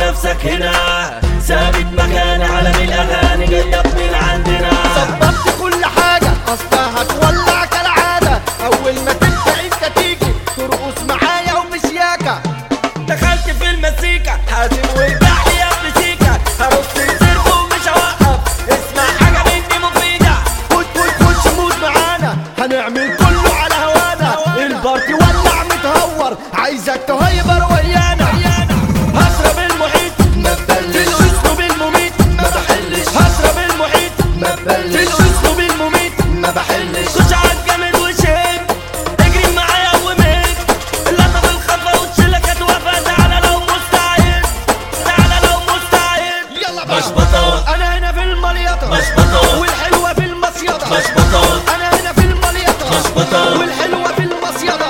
نفسك هنا ثابت مكان عالم الاغاني جايب من عندنا ظبطت كل حاجة أصلها هتولع كالعادة أول ما تبدأ أنت تيجي ترقص معايا وبشياكة دخلت في المزيكا حازم وارجع لي يا ابن سيكا هرص السيرك ومش هوقف اسمع حاجه مني مفيده خد خد خد شموت معانا هنعمل كله على هوانا البارتي ولع متهور عايزك تهيبر ويانا هشرب المحيط ما تبلش الاسلوب المميت ما بحلش هشرب المحيط ما تبلش الاسلوب المميت ما بحلش خش عالجامد وشيك اجري معايا وميك اللقطة الخفا والشلة كانت واقفة تعالى لو مستعد تعالى لو مستعد يلا بقى مشبطة أنا هنا في المليطة مشبطة والحلوة في المصيدة مشبطة أنا هنا في المليطة مشبطة. والحلوة في المصيدة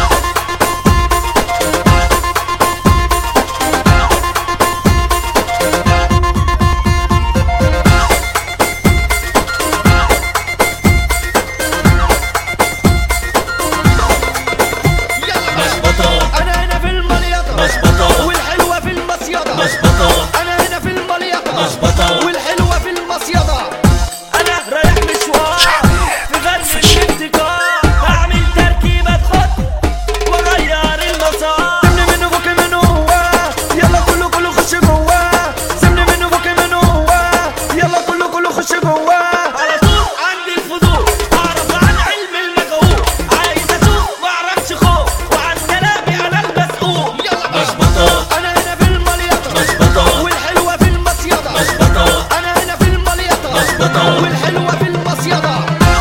يلا بقى مشبطة أنا هنا في المليطة مشبطة والحلوة في المصيدة مشبطة أنا هنا في المليطة مشبطة. والحلوة في المصيدة انا رايح مشوار في فن الابتكار اعمل تركيبة خط واغير المسار سيبني منه فوق منه هو يلا كله كله خش جواه سيبني منه فوق منه هو يلا كله كله خش جواه على طول عندي الفضول اعرف عن علم المجهول عايز اشوف واعرفش خوف وعن كلامي انا المسؤول يلا بقى مشبطة انا هنا في المليطة مشبطة. والحلوة في المصيدة مشبطة انا هنا في المليطة مشبطة. والحلوة في المصيدة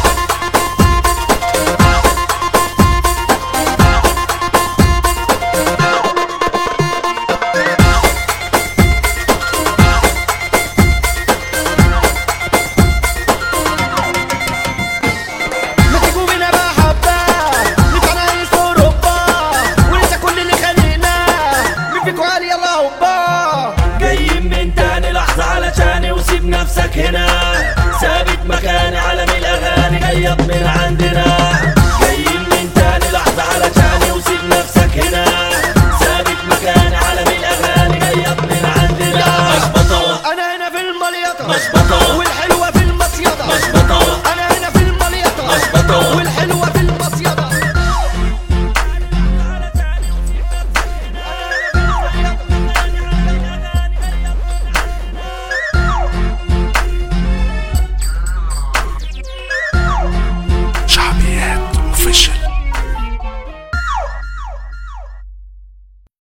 ما تيجوا بينا بقى حبة نتعنايش في اوروبا وننسى كل اللي خلينا مين فيكوا قال يلا هوبا جايين من تاني لحظة علشاني وسيب نفسك هنا ثابت مكاني عالم الأغاني جايب من عندنا جايين من تاني لحظة علشاني وسيب نفسك هنا ثابت مكاني عالم الأغاني جايب من عندنا مشبطة انا هنا في المليطة مشبطة